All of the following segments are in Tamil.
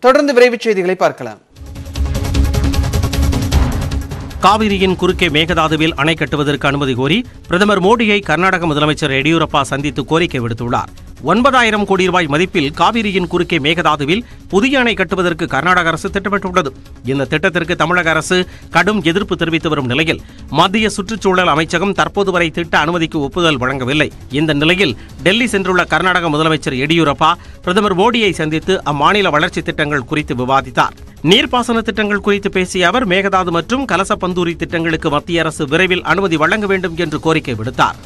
தொடர்ந்து விரைவுச் செய்திகளை பார்க்கலாம் காவிரியின் குறுக்கே மேகதாதுவில் அணை கட்டுவதற்கு அனுமதி கோரி பிரதமர் மோடியை கர்நாடக முதலமைச்சர் எடியூரப்பா சந்தித்து கோரிக்கை விடுத்துள்ளார் ஒன்பதாயிரம் கோடி ரூபாய் மதிப்பில் காவிரியின் குறுக்கே மேகதாதுவில் புதிய அணை கட்டுவதற்கு கர்நாடக அரசு திட்டமிட்டுள்ளது இந்த திட்டத்திற்கு தமிழக அரசு கடும் எதிர்ப்பு தெரிவித்து வரும் நிலையில் மத்திய சுற்றுச்சூழல் அமைச்சகம் தற்போது வரை திட்ட அனுமதிக்கு ஒப்புதல் வழங்கவில்லை இந்த நிலையில் டெல்லி சென்றுள்ள கர்நாடக முதலமைச்சர் எடியூரப்பா பிரதமர் மோடியை சந்தித்து அம்மாநில வளர்ச்சி திட்டங்கள் குறித்து விவாதித்தார் நீர்ப்பாசன திட்டங்கள் குறித்து பேசிய அவர் மேகதாது மற்றும் கலசப்பந்தூரி திட்டங்களுக்கு மத்திய அரசு விரைவில் அனுமதி வழங்க வேண்டும் என்று கோரிக்கை விடுத்தார்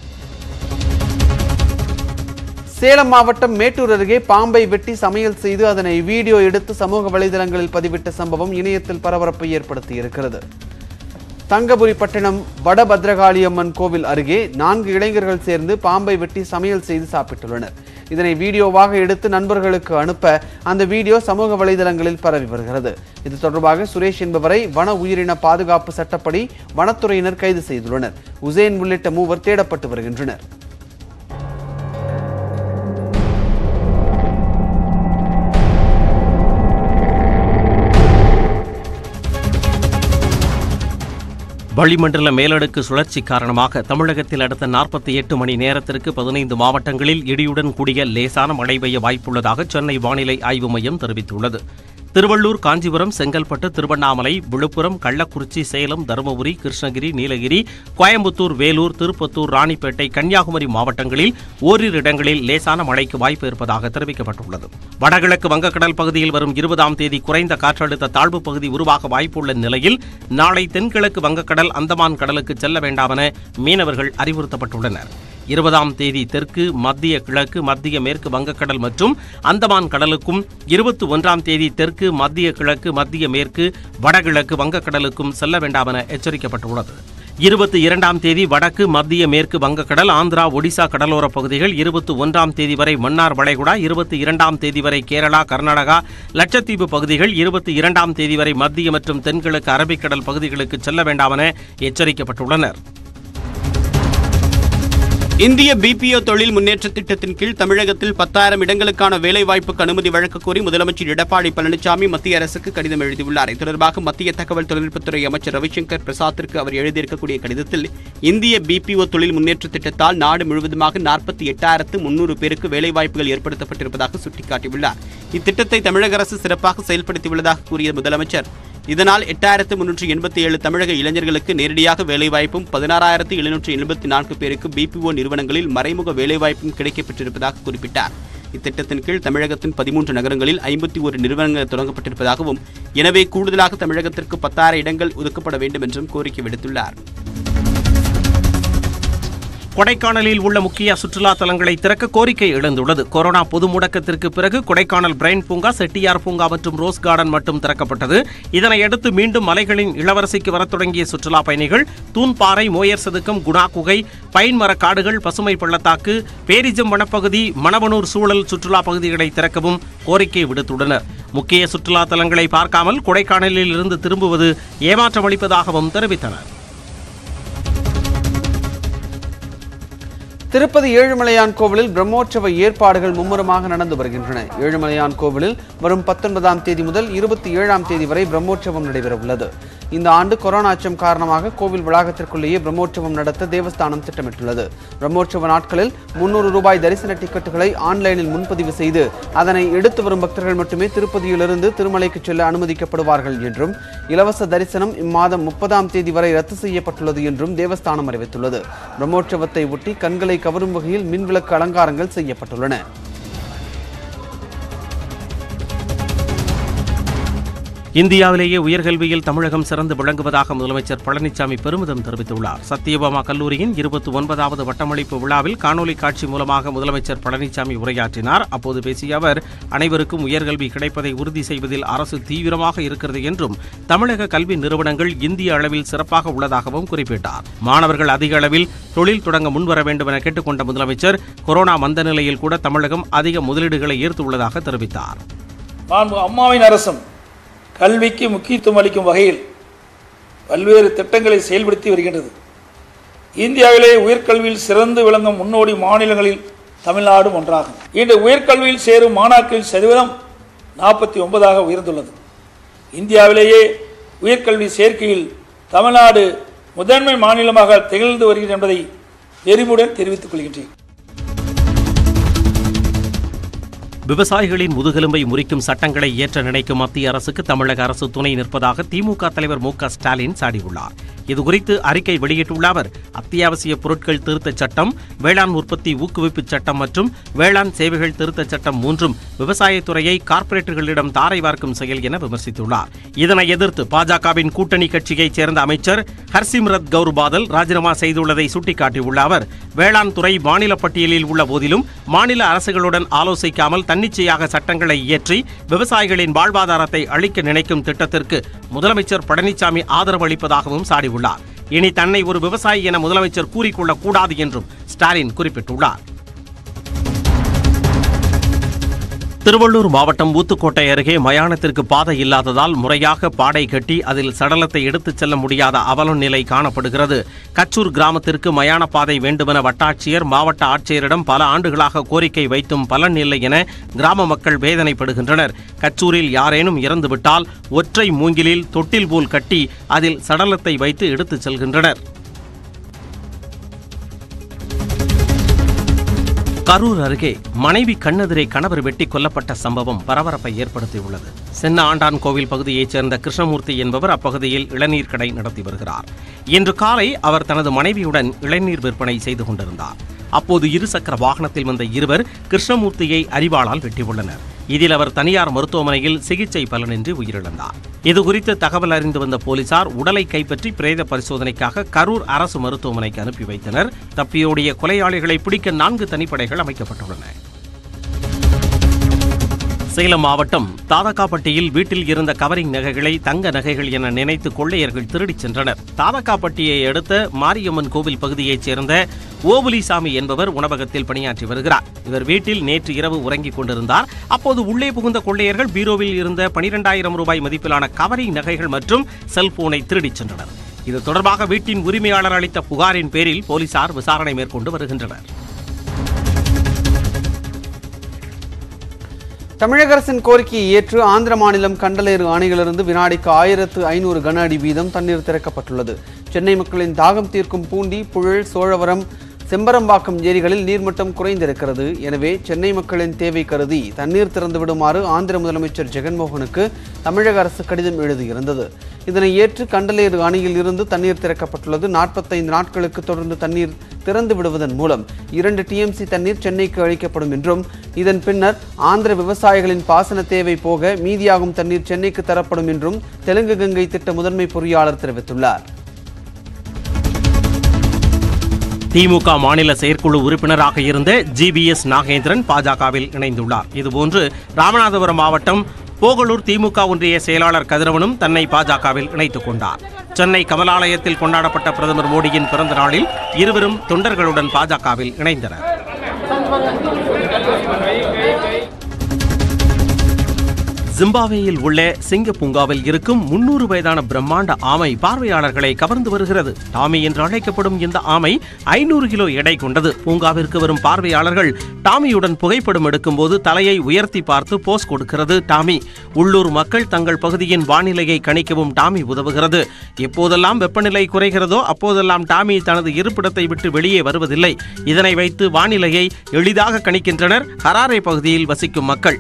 சேலம் மாவட்டம் மேட்டூர் அருகே பாம்பை வெட்டி சமையல் செய்து அதனை வீடியோ எடுத்து சமூக வலைதளங்களில் பதிவிட்ட சம்பவம் இணையத்தில் பரபரப்பை ஏற்படுத்தி இருக்கிறது தங்கபுரி பட்டினம் வடபத்ரகாளியம்மன் கோவில் அருகே நான்கு இளைஞர்கள் சேர்ந்து பாம்பை வெட்டி சமையல் செய்து சாப்பிட்டுள்ளனர் இதனை வீடியோவாக எடுத்து நண்பர்களுக்கு அனுப்ப அந்த வீடியோ சமூக வலைதளங்களில் பரவி வருகிறது இது தொடர்பாக சுரேஷ் என்பவரை வன உயிரின பாதுகாப்பு சட்டப்படி வனத்துறையினர் கைது செய்துள்ளனர் உசேன் உள்ளிட்ட மூவர் தேடப்பட்டு வருகின்றனர் வளிமண்டல மேலடுக்கு சுழற்சி காரணமாக தமிழகத்தில் அடுத்த நாற்பத்தி எட்டு மணி நேரத்திற்கு பதினைந்து மாவட்டங்களில் இடியுடன் கூடிய லேசான மழை பெய்ய வாய்ப்புள்ளதாக சென்னை வானிலை ஆய்வு மையம் தெரிவித்துள்ளது திருவள்ளூர் காஞ்சிபுரம் செங்கல்பட்டு திருவண்ணாமலை விழுப்புரம் கள்ளக்குறிச்சி சேலம் தருமபுரி கிருஷ்ணகிரி நீலகிரி கோயம்புத்தூர் வேலூர் திருப்பத்தூர் ராணிப்பேட்டை கன்னியாகுமரி மாவட்டங்களில் ஓரிரு இடங்களில் லேசான மழைக்கு வாய்ப்பு இருப்பதாக தெரிவிக்கப்பட்டுள்ளது வடகிழக்கு வங்கக்கடல் பகுதியில் வரும் இருபதாம் தேதி குறைந்த காற்றழுத்த தாழ்வு பகுதி உருவாக வாய்ப்புள்ள நிலையில் நாளை தென்கிழக்கு வங்கக்கடல் அந்தமான் கடலுக்கு செல்ல வேண்டாம் என மீனவர்கள் அறிவுறுத்தப்பட்டுள்ளனர் இருபதாம் தேதி தெற்கு மத்திய கிழக்கு மத்திய மேற்கு வங்கக்கடல் மற்றும் அந்தமான் கடலுக்கும் இருபத்தி ஒன்றாம் தேதி தெற்கு மத்திய கிழக்கு மத்திய மேற்கு வடகிழக்கு வங்கக்கடலுக்கும் செல்ல வேண்டாம் என எச்சரிக்கப்பட்டுள்ளது இருபத்தி இரண்டாம் தேதி வடக்கு மத்திய மேற்கு வங்கக்கடல் ஆந்திரா ஒடிசா கடலோரப் பகுதிகள் இருபத்தி ஒன்றாம் தேதி வரை மன்னார் வளைகுடா இருபத்தி இரண்டாம் தேதி வரை கேரளா கர்நாடகா லட்சத்தீவு பகுதிகள் இருபத்தி இரண்டாம் தேதி வரை மத்திய மற்றும் தென்கிழக்கு அரபிக்கடல் பகுதிகளுக்கு செல்ல வேண்டாம் என எச்சரிக்கப்பட்டுள்ளனர் இந்திய பிபிஓ தொழில் முன்னேற்ற திட்டத்தின் கீழ் தமிழகத்தில் பத்தாயிரம் இடங்களுக்கான வேலைவாய்ப்புக்கு அனுமதி வழங்க கோரி முதலமைச்சர் எடப்பாடி பழனிசாமி மத்திய அரசுக்கு கடிதம் எழுதியுள்ளார் இது தொடர்பாக மத்திய தகவல் தொழில்நுட்பத்துறை அமைச்சர் ரவிசங்கர் பிரசாத்திற்கு அவர் எழுதியிருக்கக்கூடிய கடிதத்தில் இந்திய பிபிஓ தொழில் முன்னேற்ற திட்டத்தால் நாடு முழுவதுமாக நாற்பத்தி எட்டாயிரத்து முன்னூறு பேருக்கு வேலைவாய்ப்புகள் ஏற்படுத்தப்பட்டிருப்பதாக சுட்டிக்காட்டியுள்ளார் இத்திட்டத்தை தமிழக அரசு சிறப்பாக செயல்படுத்தியுள்ளதாக கூறிய முதலமைச்சர் இதனால் எட்டாயிரத்து முன்னூற்றி எண்பத்தி ஏழு தமிழக இளைஞர்களுக்கு நேரடியாக வேலைவாய்ப்பும் பதினாறாயிரத்து எழுநூற்றி எண்பத்தி நான்கு பேருக்கு பிபிஓ நிறுவனங்களில் மறைமுக வேலைவாய்ப்பும் கிடைக்கப்பெற்றிருப்பதாக குறிப்பிட்டார் இத்திட்டத்தின் கீழ் தமிழகத்தின் பதிமூன்று நகரங்களில் ஐம்பத்தி ஒரு நிறுவனங்கள் தொடங்கப்பட்டிருப்பதாகவும் எனவே கூடுதலாக தமிழகத்திற்கு பத்தாயிரம் இடங்கள் ஒதுக்கப்பட வேண்டும் என்றும் கோரிக்கை விடுத்துள்ளார் கொடைக்கானலில் உள்ள முக்கிய சுற்றுலா தலங்களை திறக்க கோரிக்கை எழுந்துள்ளது கொரோனா பொது முடக்கத்திற்கு பிறகு கொடைக்கானல் பிரைன் பூங்கா செட்டியார் பூங்கா மற்றும் ரோஸ் கார்டன் மட்டும் திறக்கப்பட்டது இதனையடுத்து மீண்டும் மலைகளின் இளவரசிக்கு வரத் தொடங்கிய சுற்றுலா பயணிகள் தூண்பாறை மோயர் சதுக்கம் குணா குகை பைன் மரக் காடுகள் பசுமை பள்ளத்தாக்கு பேரிஜம் வனப்பகுதி மணவனூர் சூழல் சுற்றுலா பகுதிகளை திறக்கவும் கோரிக்கை விடுத்துள்ளனர் முக்கிய சுற்றுலா தலங்களை பார்க்காமல் கொடைக்கானலில் இருந்து திரும்புவது ஏமாற்றமளிப்பதாகவும் தெரிவித்தனர் திருப்பதி ஏழுமலையான் கோவிலில் பிரம்மோற்சவ ஏற்பாடுகள் மும்முரமாக நடந்து வருகின்றன ஏழுமலையான் கோவிலில் வரும் பத்தொன்பதாம் தேதி முதல் இருபத்தி ஏழாம் தேதி வரை பிரம்மோற்சவம் நடைபெற உள்ளது இந்த ஆண்டு கொரோனா அச்சம் காரணமாக கோவில் வளாகத்திற்குள்ளேயே பிரம்மோற்சவம் நடத்த தேவஸ்தானம் திட்டமிட்டுள்ளது பிரம்மோற்சவ நாட்களில் முன்னூறு ரூபாய் தரிசன டிக்கெட்டுகளை ஆன்லைனில் முன்பதிவு செய்து அதனை எடுத்து வரும் பக்தர்கள் மட்டுமே திருப்பதியிலிருந்து திருமலைக்கு செல்ல அனுமதிக்கப்படுவார்கள் என்றும் இலவச தரிசனம் இம்மாதம் முப்பதாம் தேதி வரை ரத்து செய்யப்பட்டுள்ளது என்றும் தேவஸ்தானம் அறிவித்துள்ளது பிரம்மோற்சவத்தை ஒட்டி கண்களை கவரும் வகையில் மின்விளக்கு அலங்காரங்கள் செய்யப்பட்டுள்ளன இந்தியாவிலேயே உயர்கல்வியில் தமிழகம் சிறந்து விளங்குவதாக முதலமைச்சர் பழனிசாமி பெருமிதம் தெரிவித்துள்ளார் சத்தியபாமா கல்லூரியின் இருபத்தி ஒன்பதாவது வட்டமளிப்பு விழாவில் காணொலி காட்சி மூலமாக முதலமைச்சர் பழனிசாமி உரையாற்றினார் அப்போது பேசிய அவர் அனைவருக்கும் உயர்கல்வி கிடைப்பதை உறுதி செய்வதில் அரசு தீவிரமாக இருக்கிறது என்றும் தமிழக கல்வி நிறுவனங்கள் இந்திய அளவில் சிறப்பாக உள்ளதாகவும் குறிப்பிட்டார் மாணவர்கள் அதிக அளவில் தொழில் தொடங்க முன்வர வேண்டும் என கேட்டுக்கொண்ட முதலமைச்சர் கொரோனா மந்த நிலையில் கூட தமிழகம் அதிக முதலீடுகளை ஈர்த்துள்ளதாக தெரிவித்தார் மாண்பு அம்மாவின் அரசும் கல்விக்கு முக்கியத்துவம் அளிக்கும் வகையில் பல்வேறு திட்டங்களை செயல்படுத்தி வருகின்றது இந்தியாவிலே உயர்கல்வியில் சிறந்து விளங்கும் முன்னோடி மாநிலங்களில் தமிழ்நாடும் ஒன்றாகும் இன்று உயர்கல்வியில் சேரும் மாணாக்கரின் சதவீதம் நாற்பத்தி ஒன்பதாக உயர்ந்துள்ளது இந்தியாவிலேயே உயர்கல்வி சேர்க்கையில் தமிழ்நாடு முதன்மை மாநிலமாக திகழ்ந்து வருகிறது என்பதை பெருமையுடன் தெரிவித்துக் கொள்கின்றேன் விவசாயிகளின் முதுகெலும்பை முறிக்கும் சட்டங்களை இயற்ற நினைக்கும் மத்திய அரசுக்கு தமிழக அரசு துணை நிற்பதாக திமுக தலைவர் மு க ஸ்டாலின் சாடியுள்ளார் இதுகுறித்து அறிக்கை வெளியிட்டுள்ள அவர் அத்தியாவசிய பொருட்கள் திருத்தச் சட்டம் வேளாண் உற்பத்தி ஊக்குவிப்பு சட்டம் மற்றும் வேளாண் சேவைகள் திருத்தச் சட்டம் மூன்றும் விவசாயத்துறையை கார்ப்பரேட்டுகளிடம் தாரை வார்க்கும் செயல் என விமர்சித்துள்ளார் இதனை எதிர்த்து பாஜகவின் கூட்டணி கட்சியைச் சேர்ந்த அமைச்சர் ஹர்சிம்ரத் கவுர் பாதல் ராஜினாமா செய்துள்ளதை சுட்டிக்காட்டியுள்ள அவர் வேளாண் துறை மாநில பட்டியலில் உள்ள போதிலும் மாநில அரசுகளுடன் ஆலோசிக்காமல் தன்னிச்சையாக சட்டங்களை இயற்றி விவசாயிகளின் வாழ்வாதாரத்தை அளிக்க நினைக்கும் திட்டத்திற்கு முதலமைச்சர் பழனிசாமி ஆதரவு அளிப்பதாகவும் சாடியுள்ளார் இனி தன்னை ஒரு விவசாயி என முதலமைச்சர் கூறிக்கொள்ளக் கூடாது என்றும் ஸ்டாலின் குறிப்பிட்டுள்ளார் திருவள்ளூர் மாவட்டம் ஊத்துக்கோட்டை அருகே மயானத்திற்கு பாதை இல்லாததால் முறையாக பாடை கட்டி அதில் சடலத்தை எடுத்துச் செல்ல முடியாத அவல நிலை காணப்படுகிறது கச்சூர் கிராமத்திற்கு மயான பாதை வேண்டுமென வட்டாட்சியர் மாவட்ட ஆட்சியரிடம் பல ஆண்டுகளாக கோரிக்கை வைத்தும் பலன் இல்லை என கிராம மக்கள் வேதனைப்படுகின்றனர் கச்சூரில் யாரேனும் இறந்துவிட்டால் ஒற்றை மூங்கிலில் தொட்டில் போல் கட்டி அதில் சடலத்தை வைத்து எடுத்துச் செல்கின்றனர் கரூர் அருகே மனைவி கண்ணெதிரே கணவர் வெட்டி கொல்லப்பட்ட சம்பவம் பரபரப்பை ஏற்படுத்தியுள்ளது சென்ன ஆண்டான் கோவில் பகுதியைச் சேர்ந்த கிருஷ்ணமூர்த்தி என்பவர் அப்பகுதியில் இளநீர் கடை நடத்தி வருகிறார் இன்று காலை அவர் தனது மனைவியுடன் இளநீர் விற்பனை செய்து கொண்டிருந்தார் அப்போது இருசக்கர வாகனத்தில் வந்த இருவர் கிருஷ்ணமூர்த்தியை அரிவாளால் வெட்டியுள்ளனர் இதில் அவர் தனியார் மருத்துவமனையில் சிகிச்சை பலனின்றி உயிரிழந்தார் இதுகுறித்து தகவல் அறிந்து வந்த போலீசார் உடலை கைப்பற்றி பிரேத பரிசோதனைக்காக கரூர் அரசு மருத்துவமனைக்கு அனுப்பி வைத்தனர் தப்பியோடிய கொலையாளிகளை பிடிக்க நான்கு தனிப்படைகள் அமைக்கப்பட்டுள்ளன சேலம் மாவட்டம் தாதகாப்பட்டியில் வீட்டில் இருந்த கவரிங் நகைகளை தங்க நகைகள் என நினைத்து கொள்ளையர்கள் திருடிச் சென்றனர் தாதகாப்பட்டியை அடுத்த மாரியம்மன் கோவில் பகுதியைச் சேர்ந்த ஓபுலிசாமி என்பவர் உணவகத்தில் பணியாற்றி வருகிறார் இவர் வீட்டில் நேற்று இரவு உறங்கிக் கொண்டிருந்தார் அப்போது உள்ளே புகுந்த கொள்ளையர்கள் பீரோவில் இருந்த பனிரெண்டாயிரம் ரூபாய் மதிப்பிலான கவரிங் நகைகள் மற்றும் செல்போனை திருடிச் சென்றனர் இது தொடர்பாக வீட்டின் உரிமையாளர் அளித்த புகாரின் பேரில் போலீசார் விசாரணை மேற்கொண்டு வருகின்றனர் தமிழக அரசின் கோரிக்கையை ஏற்று ஆந்திர மாநிலம் கண்டலேறு அணையிலிருந்து வினாடிக்கு ஆயிரத்து ஐநூறு கன அடி வீதம் தண்ணீர் திறக்கப்பட்டுள்ளது சென்னை மக்களின் தாகம் தீர்க்கும் பூண்டி புழல் சோழவரம் செம்பரம்பாக்கம் ஏரிகளில் நீர்மட்டம் குறைந்திருக்கிறது எனவே சென்னை மக்களின் தேவை கருதி தண்ணீர் திறந்து விடுமாறு ஆந்திர முதலமைச்சர் ஜெகன்மோகனுக்கு தமிழக அரசு கடிதம் எழுதியிருந்தது இதனை ஏற்று கண்டலேறு அணையில் இருந்து தண்ணீர் திறக்கப்பட்டுள்ளது நாற்பத்தைந்து நாட்களுக்கு தொடர்ந்து தண்ணீர் திறந்து விடுவதன் மூலம் இரண்டு டிஎம்சி தண்ணீர் சென்னைக்கு அளிக்கப்படும் என்றும் இதன் பின்னர் ஆந்திர விவசாயிகளின் பாசன தேவை போக மீதியாகும் தண்ணீர் சென்னைக்கு தரப்படும் என்றும் தெலுங்கு கங்கை திட்ட முதன்மை பொறியாளர் தெரிவித்துள்ளார் திமுக மாநில செயற்குழு உறுப்பினராக இருந்த ஜிபிஎஸ் நாகேந்திரன் பாஜகவில் இணைந்துள்ளார் இதுபோன்று ராமநாதபுரம் மாவட்டம் போகலூர் திமுக ஒன்றிய செயலாளர் கதிரவனும் தன்னை பாஜகவில் இணைத்துக் கொண்டார் சென்னை கமலாலயத்தில் கொண்டாடப்பட்ட பிரதமர் மோடியின் பிறந்த நாளில் இருவரும் தொண்டர்களுடன் பாஜகவில் இணைந்தனர் ஜிம்பாப்வேயில் உள்ள சிங்க பூங்காவில் இருக்கும் முன்னூறு வயதான பிரம்மாண்ட ஆமை பார்வையாளர்களை கவர்ந்து வருகிறது டாமி என்று அழைக்கப்படும் இந்த ஆமை ஐநூறு கிலோ எடை கொண்டது பூங்காவிற்கு வரும் பார்வையாளர்கள் டாமியுடன் புகைப்படம் எடுக்கும்போது தலையை உயர்த்தி பார்த்து போஸ் கொடுக்கிறது டாமி உள்ளூர் மக்கள் தங்கள் பகுதியின் வானிலையை கணிக்கவும் டாமி உதவுகிறது எப்போதெல்லாம் வெப்பநிலை குறைகிறதோ அப்போதெல்லாம் டாமி தனது இருப்பிடத்தை விட்டு வெளியே வருவதில்லை இதனை வைத்து வானிலையை எளிதாக கணிக்கின்றனர் ஹராரே பகுதியில் வசிக்கும் மக்கள்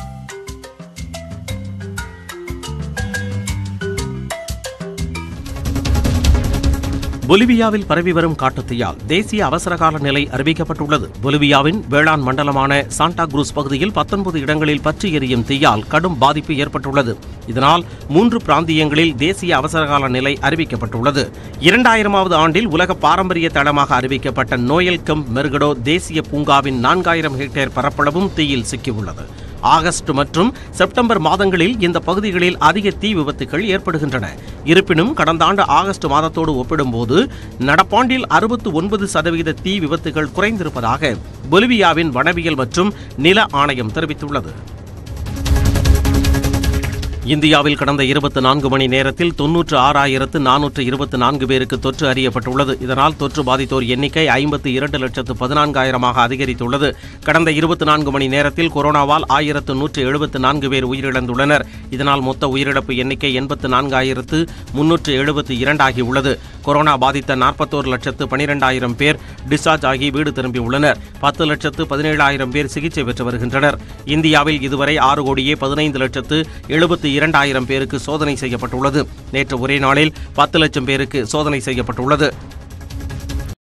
பொலிவியாவில் பரவி வரும் காட்டுத்தீயால் தேசிய அவசரகால நிலை அறிவிக்கப்பட்டுள்ளது பொலிவியாவின் வேளாண் மண்டலமான சாண்டா குரூஸ் பகுதியில் பத்தொன்பது இடங்களில் பற்றி எரியும் தீயால் கடும் பாதிப்பு ஏற்பட்டுள்ளது இதனால் மூன்று பிராந்தியங்களில் தேசிய அவசரகால நிலை அறிவிக்கப்பட்டுள்ளது இரண்டாயிரமாவது ஆண்டில் உலக பாரம்பரிய தளமாக அறிவிக்கப்பட்ட நோயல் கம்ப் மெர்கடோ தேசிய பூங்காவின் நான்காயிரம் ஹெக்டேர் பரப்பளவும் தீயில் சிக்கியுள்ளது ஆகஸ்ட் மற்றும் செப்டம்பர் மாதங்களில் இந்த பகுதிகளில் அதிக தீ விபத்துகள் ஏற்படுகின்றன இருப்பினும் கடந்த ஆண்டு ஆகஸ்ட் மாதத்தோடு ஒப்பிடும்போது நடப்பாண்டில் அறுபத்து ஒன்பது சதவீத தீ விபத்துகள் குறைந்திருப்பதாக பொலிவியாவின் வனவியல் மற்றும் நில ஆணையம் தெரிவித்துள்ளது இந்தியாவில் கடந்த இருபத்தி நான்கு மணி நேரத்தில் தொன்னூற்று ஆறாயிரத்து நானூற்று இருபத்தி நான்கு பேருக்கு தொற்று அறியப்பட்டுள்ளது இதனால் தொற்று பாதித்தோர் எண்ணிக்கை ஐம்பத்தி இரண்டு லட்சத்து பதினான்காயிரமாக அதிகரித்துள்ளது கடந்த இருபத்தி நான்கு மணி நேரத்தில் கொரோனாவால் ஆயிரத்து நூற்று எழுபத்து நான்கு பேர் உயிரிழந்துள்ளனர் இதனால் மொத்த உயிரிழப்பு எண்ணிக்கை எண்பத்து நான்காயிரத்து முன்னூற்று எழுபத்தி இரண்டாகியுள்ளது கொரோனா பாதித்த நாற்பத்தோரு லட்சத்து பனிரெண்டாயிரம் பேர் டிஸ்சார்ஜ் ஆகி வீடு திரும்பியுள்ளனர் பத்து லட்சத்து பதினேழாயிரம் பேர் சிகிச்சை பெற்று வருகின்றனர் இந்தியாவில் இதுவரை ஆறு கோடியே பதினைந்து லட்சத்து எழுபத்தி இரண்டாயிரம் பேருக்கு சோதனை செய்யப்பட்டுள்ளது நேற்று ஒரே நாளில் பத்து லட்சம் பேருக்கு சோதனை செய்யப்பட்டுள்ளது